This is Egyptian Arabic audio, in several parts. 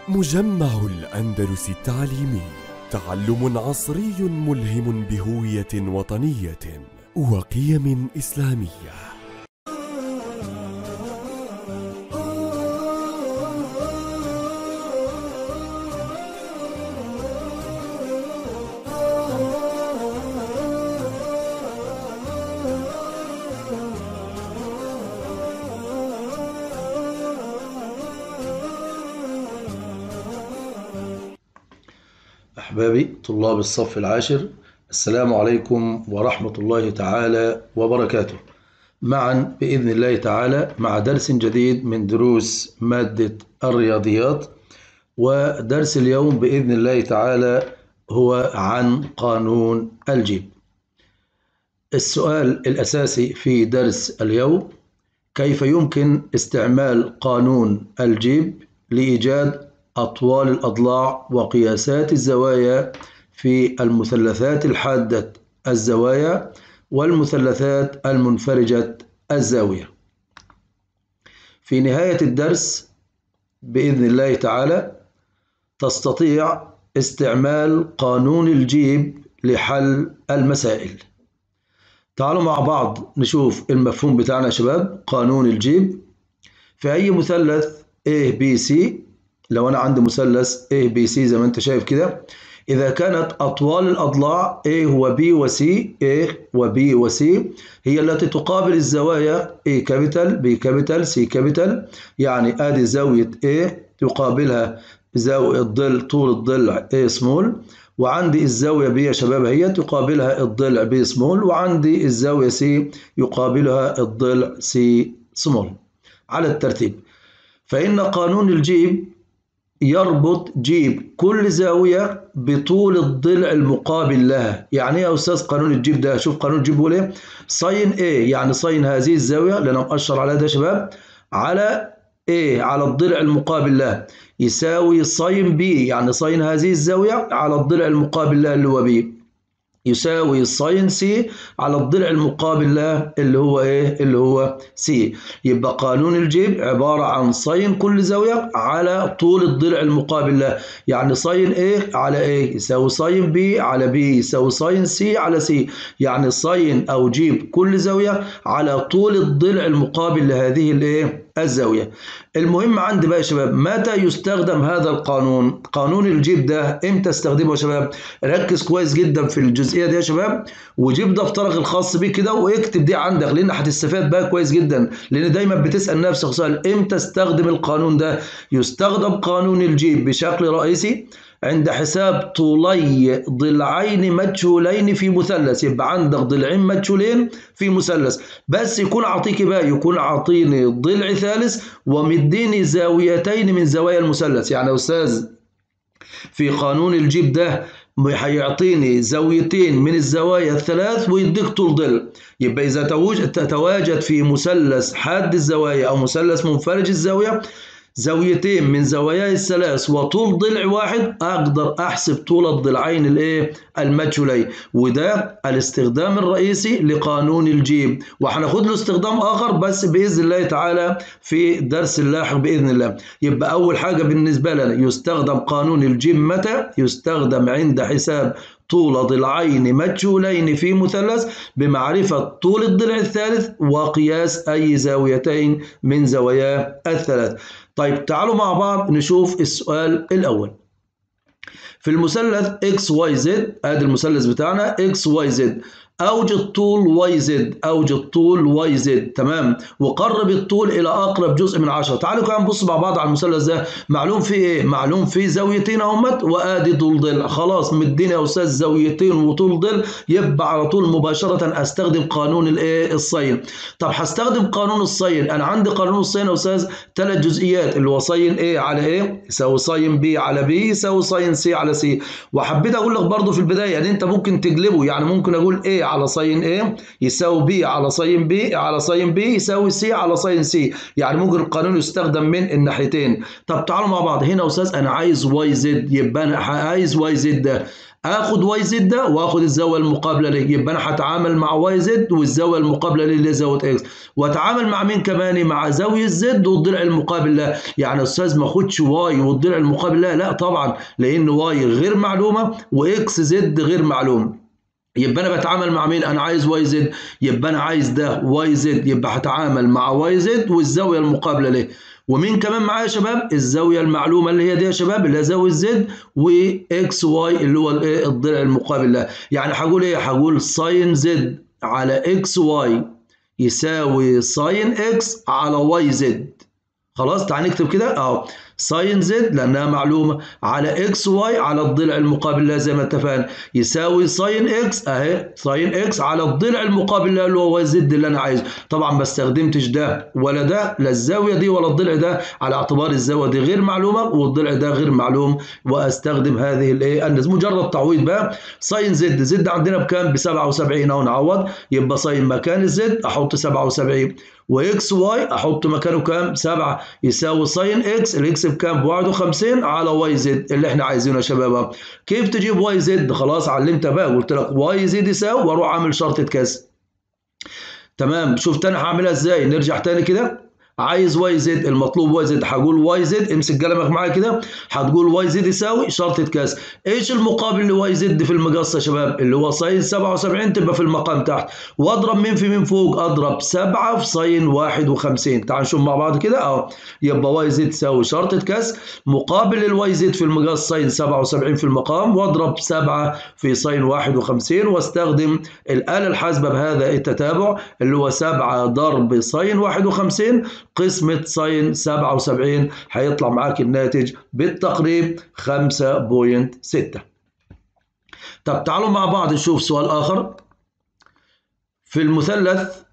مجمع الأندلس التعليمي تعلم عصري ملهم بهوية وطنية وقيم إسلامية أحبابي طلاب الصف العاشر السلام عليكم ورحمة الله تعالى وبركاته معا بإذن الله تعالى مع درس جديد من دروس مادة الرياضيات ودرس اليوم بإذن الله تعالى هو عن قانون الجيب السؤال الأساسي في درس اليوم كيف يمكن استعمال قانون الجيب لإيجاد أطوال الأضلاع وقياسات الزوايا في المثلثات الحادة الزوايا والمثلثات المنفرجة الزاوية في نهاية الدرس بإذن الله تعالى تستطيع استعمال قانون الجيب لحل المسائل تعالوا مع بعض نشوف المفهوم بتاعنا يا شباب قانون الجيب في أي مثلث A B C لو أنا عندي مثلث A B C زي ما أنت شايف كده إذا كانت أطوال الأضلاع A و B و C A و B و C هي التي تقابل الزوايا A كابيتال B كابيتال C كابيتال يعني آدي زاوية A تقابلها زاوية الضلع طول الضلع A سمول وعندي الزاوية B يا شباب هي تقابلها الضلع B سمول وعندي الزاوية C يقابلها الضلع C سمول على الترتيب فإن قانون الجيب يربط جيب كل زاوية بطول الضلع المقابل لها يعني ايه يا أستاذ قانون الجيب ده شوف قانون الجيب بيقول ايه ساين A يعني ساين هذه الزاوية اللي أنا مؤشر عليها ده يا شباب على A على الضلع المقابل لها يساوي ساين B يعني ساين هذه الزاوية على الضلع المقابل لها اللي هو B يساوي ساين سي على الضلع المقابل له اللي هو ايه اللي هو سي يبقى قانون الجيب عبارة عن ساين كل زاوية على طول الضلع المقابل له يعني ساين ايه على ايه يساوي ساين بي على بي يساوي ساين سي على سي يعني ساين او جيب كل زاوية على طول الضلع المقابل لهذه الايه الزاوية المهم عندي بقى يا شباب متى يستخدم هذا القانون قانون الجيب ده امتى استخدمه يا شباب ركز كويس جدا في الجزئية دي يا شباب وجيب دفترك الخاص بيك كده واكتب دي عندك لان هتستفاد بقى كويس جدا لان دايما بتسأل نفسك سؤال امتى استخدم القانون ده يستخدم قانون الجيب بشكل رئيسي عند حساب طولي ضلعين مجهولين في مثلث يبقى عندك ضلعين مجهولين في مثلث بس يكون عطيك بقى يكون عاطيني ضلع ثالث ومديني زاويتين من زوايا المثلث يعني يا استاذ في قانون الجيب ده هيعطيني زاويتين من الزوايا الثلاث ويديك طول ضلع يبقى اذا تواجد في مثلث حاد الزوايا او مثلث منفرج الزاويه زاويتين من زواياي الثلاث وطول ضلع واحد اقدر احسب طول الضلعين الايه المجهولين وده الاستخدام الرئيسي لقانون الجيب وهناخد له استخدام اخر بس باذن الله تعالى في درس اللاحق باذن الله يبقى اول حاجه بالنسبه لنا يستخدم قانون الجيب متى يستخدم عند حساب طول ضلعين مجهولين في مثلث بمعرفة طول الضلع الثالث وقياس أي زاويتين من زواياه الثلاث طيب تعالوا مع بعض نشوف السؤال الأول في المثلث XYZ ادي المثلث بتاعنا XYZ اوجد طول واي زد اوجد طول واي زد تمام وقرب الطول الى اقرب جزء من 10 تعالوا كده نبص مع بعض على المثلث ده معلوم فيه ايه معلوم فيه زاويتين اهمت وادي طول ضلع خلاص مديني يا استاذ زاويتين وطول ضلع يبقى على طول مباشره استخدم قانون الايه الصين طب هستخدم قانون الصين انا عندي قانون الصين يا استاذ ثلاث جزئيات اللي هو صين ايه على ايه يساوي صين بي على بي يساوي صين سي على سي وحبيت اقول لك برضو في البدايه يعني انت ممكن تقلبه يعني ممكن اقول ايه على ساين A يساوي B على ساين B على ساين B يساوي C على ساين C يعني ممكن القانون يستخدم من الناحيتين طب تعالوا مع بعض هنا يا استاذ انا عايز واي زد يبقى انا عايز واي زد ده اخد واي زد ده واخد الزاويه المقابله ليه يبقى انا هتعامل مع واي زد والزاويه المقابله ليه اللي هي زاويه اكس واتعامل مع مين كمان مع زاويه زد والضلع المقابل لها يعني استاذ ما اخدش واي والضلع المقابل لها لا طبعا لان واي غير معلومه واكس زد غير معلوم يبقى انا بتعامل مع مين انا عايز واي زد يبقى انا عايز ده واي زد يبقى هتعامل مع واي زد والزاويه المقابله ليه ومين كمان معايا يا شباب الزاويه المعلومه اللي هي دي يا شباب اللي هي زاويه زد واكس واي اللي هو الايه الضلع المقابل لها يعني هقول ايه هقول ساين زد على اكس واي يساوي ساين اكس على واي زد خلاص تعال نكتب كده اهو ساين زد لانها معلومه على اكس واي على الضلع المقابل لها زي ما اتفقنا يساوي ساين اكس اهي ساين اكس على الضلع المقابل لها اللي هو واي زد اللي انا عايزه طبعا ما استخدمتش ده ولا ده لا الزاويه دي ولا الضلع ده على اعتبار الزاويه دي غير معلومه والضلع ده غير معلوم واستخدم هذه الايه مجرد تعويض بقى ساين زد زد عندنا بكام ب 77 اهو نعوض يبقى ساين مكان الزد احط 77 واكس واي احط مكانه كام 7 يساوي ساين اكس الاكس بكام ب 51 على واي زد اللي احنا عايزينه يا شباب كيف تجيب واي زد خلاص علمتها بقى قلت لك واي زد يساوي واروح اعمل شرطه كسر تمام شفت انا هعملها ازاي نرجع تاني كده عايز واي زد المطلوب واي زد هقول واي زد امسك قلمك معايا كده هتقول واي زد يساوي شرطة كسر ايش المقابل لواي زد في المقص يا شباب اللي هو ساين 77 تبقى في المقام تحت واضرب مين في مين فوق اضرب 7 في ساين 51 تعال نشوف مع بعض كده اهو يبقى واي زد تساوي شرطة كسر مقابل للواي زد في المقص ساين 77 في المقام واضرب 7 في ساين 51 واستخدم الآلة الحاسبة بهذا التتابع اللي هو 7 ضرب ساين 51 قسمة ساين 77 هيطلع معاك الناتج بالتقريب 5.6 طب تعالوا مع بعض نشوف سؤال آخر في المثلث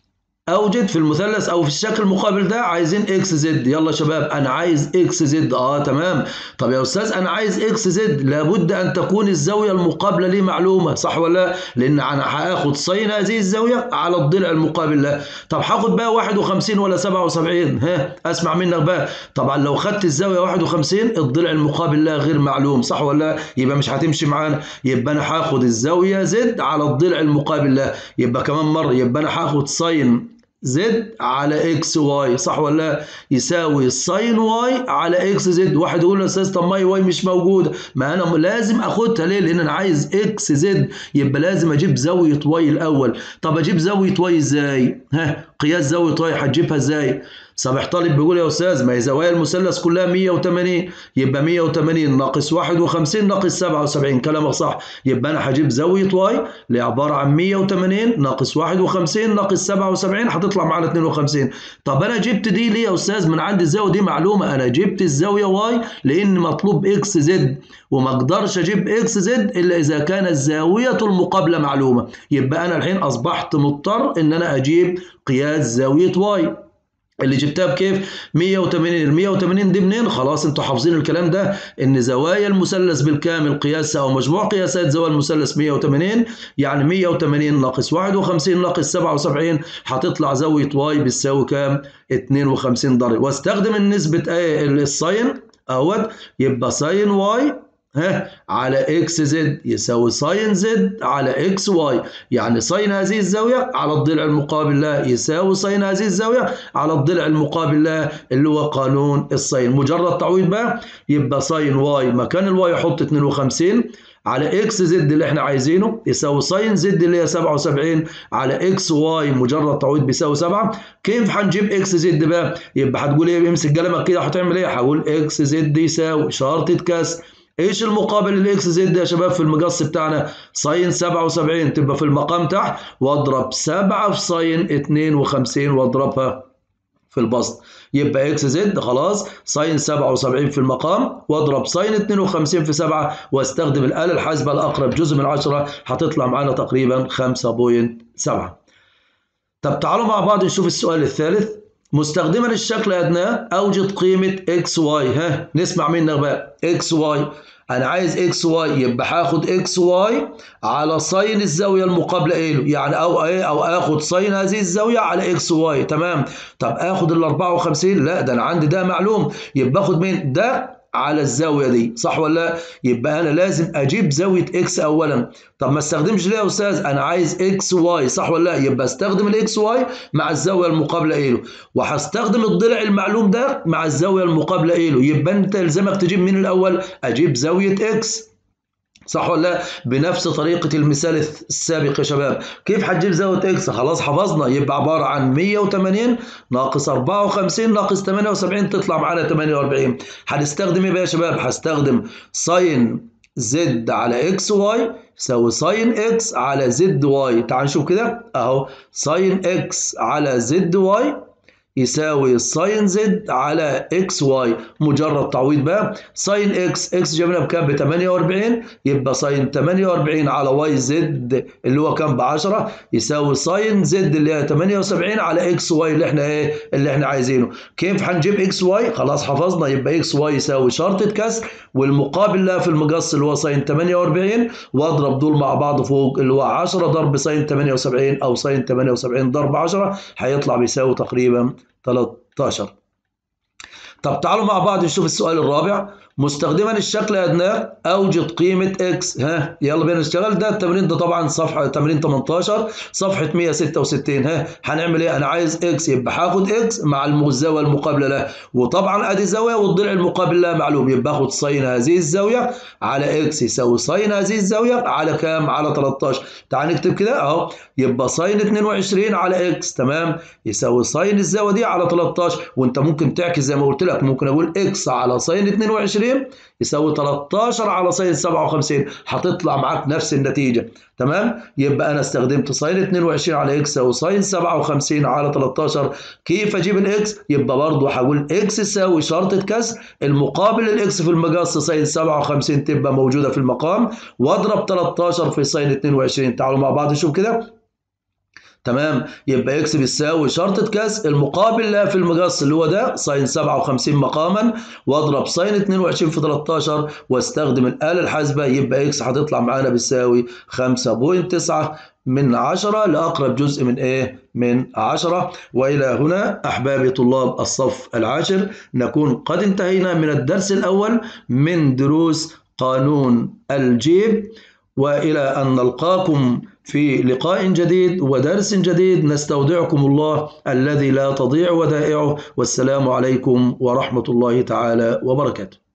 اوجد في المثلث او في الشكل المقابل ده عايزين اكس زد يلا يا شباب انا عايز اكس زد اه تمام طب يا استاذ انا عايز اكس زد لابد ان تكون الزاويه المقابله لي معلومه صح ولا لا لان انا هاخد ساين هذه الزاويه على الضلع المقابل لها طب هاخد بقى 51 ولا 77 ها اسمع منك بقى طبعا لو خدت الزاويه 51 الضلع المقابل لها غير معلوم صح ولا لا يبقى مش هتمشي معانا يبقى انا هاخد الزاويه زد على الضلع المقابل لها يبقى كمان مره يبقى انا هاخد ساين زد على اكس واي صح ولا لا يساوي ساين واي على اكس زد واحد يقول له استاذ طب ما واي مش موجوده ما انا لازم اخدها ليه لان انا عايز اكس زد يبقى لازم اجيب زاويه واي الاول طب اجيب زاويه واي ازاي ها قياس زاويه واي هتجيبها ازاي صباح طالب بيقول يا استاذ ما هي زوايا المثلث كلها 180 يبقى 180 ناقص 51 ناقص 77 كلامك صح يبقى انا هجيب زاويه واي اللي عباره عن 180 ناقص 51 ناقص 77 هتطلع معانا 52 طب انا جبت دي ليه يا استاذ من عندي الزاويه دي معلومه انا جبت الزاويه واي لان مطلوب اكس زد وما اقدرش اجيب اكس زد الا اذا كانت الزاويه المقابله معلومه يبقى انا الحين اصبحت مضطر ان انا اجيب قياس زاويه واي اللي جبتها بكيف 180 ال 180 دي منين خلاص انتوا حافظين الكلام ده ان زوايا المثلث بالكامل قياسها او مجموع قياسات زوايا المثلث 180 يعني 180 ناقص 51 ناقص 77 هتطلع زاويه واي بتساوي كام 52 درجه واستخدم النسبه ايه الساين اهوت يبقى ساين واي ها على اكس زد يساوي ساين زد على اكس واي يعني ساين هذه الزاويه على الضلع المقابل لها يساوي ساين هذه الزاويه على الضلع المقابل لها اللي هو قانون الساين مجرد تعويض بقى يبقى ساين واي مكان الواي احط 52 على اكس زد اللي احنا عايزينه يساوي ساين زد اللي هي 77 على اكس واي مجرد تعويض بيساوي 7 كيف هنجيب اكس زد بقى يبقى هتقول ايه امسك قلمك كده هتعمل ايه هقول اكس زد يساوي شرطه كسر ايش المقابل للاكس زد يا شباب في المقص بتاعنا ساين 77 تبقى في المقام تحت واضرب 7 في ساين 52 واضربها في البسط يبقى اكس زد خلاص ساين 77 في المقام واضرب ساين 52 في 7 واستخدم الآلة الحاسبة الأقرب جزء من 10 هتطلع معانا تقريبا 5.7 طب تعالوا مع بعض نشوف السؤال الثالث مستخدما الشكل أدناه أوجد قيمة اكس واي ها نسمع منك بقى اكس واي انا عايز اكس واي يبقى هاخد اكس واي على ساين الزاويه المقابله له يعني او ايه او اخد ساين هذه الزاويه على اكس واي تمام طب اخد ال 54 لا ده انا عندي ده معلوم يبقى اخد مين ده على الزاوية دي صح ولا لا؟ يبقى أنا لازم أجيب زاوية إكس أولا طب ما استخدمش ليه يا أستاذ أنا عايز إكس واي صح ولا لا؟ يبقى استخدم الإكس واي مع الزاوية المقابلة إيه له وهستخدم الضلع المعلوم ده مع الزاوية المقابلة إيه له يبقى أنت يلزمك تجيب مين الأول؟ أجيب زاوية إكس صح ولا لا؟ بنفس طريقة المثال السابق يا شباب، كيف هتجيب زاوية اكس؟ خلاص حفظنا يبقى عبارة عن 180 ناقص 54 ناقص 78 تطلع معانا 48. هنستخدم ايه بقى يا شباب؟ هستخدم ساين زد على اكس واي يساوي ساين اكس على زد واي، تعال نشوف كده اهو ساين اكس على زد واي يساوي ساين زد على اكس واي مجرد تعويض بقى ساين اكس اكس جبنا بكام ب 48 يبقى ساين 48 على واي زد اللي هو كام ب 10 يساوي ساين زد اللي هي 78 على اكس واي اللي احنا ايه اللي احنا عايزينه كيف هنجيب اكس واي خلاص حفظنا يبقى اكس واي يساوي شرطة كسر والمقابل لها في المقص اللي هو ساين 48 واضرب دول مع بعض فوق اللي هو 10 ضرب ساين 78 او ساين 78 ضرب 10 هيطلع بيساوي تقريبا 13 طب تعالوا مع بعض نشوف السؤال الرابع مستخدما الشكل أدناه أوجد قيمة إكس ها يلا بينا نشتغل ده التمرين ده طبعا صفحة تمرين 18 صفحة 166 ها هنعمل إيه أنا عايز إكس يبقى هاخد إكس مع الزاوية المقابلة له وطبعا أدي زاوية والضلع المقابل لها معلوم يبقى آخد ساين هذه الزاوية على إكس يساوي ساين هذه الزاوية على كام على 13 تعال نكتب كده أهو يبقى ساين 22 على إكس تمام يساوي ساين الزاوية دي على 13 وأنت ممكن تعكس زي ما قلت لك ممكن أقول إكس على ساين 22 يساوي 13 على ساين 57 هتطلع معاك نفس النتيجة تمام يبقى أنا استخدمت ساين 22 على إكس أو ساين 57 على 13 كيف أجيب الإكس يبقى برضه هقول إكس يساوي شرطة كسر المقابل الإكس في المقص ساين 57 تبقى موجودة في المقام واضرب 13 في ساين 22 تعالوا مع بعض نشوف كده تمام يبقى اكس بيساوي شرطة كسر المقابل لها في المقص اللي هو ده ساين 57 مقاما واضرب ساين 22 في 13 واستخدم الآلة الحاسبة يبقى اكس هتطلع معانا بتساوي 5.9 من 10 لأقرب جزء من إيه؟ من 10 وإلى هنا أحبابي طلاب الصف العاشر نكون قد انتهينا من الدرس الأول من دروس قانون الجيب وإلى أن نلقاكم في لقاء جديد ودرس جديد نستودعكم الله الذي لا تضيع ودائعه والسلام عليكم ورحمة الله تعالى وبركاته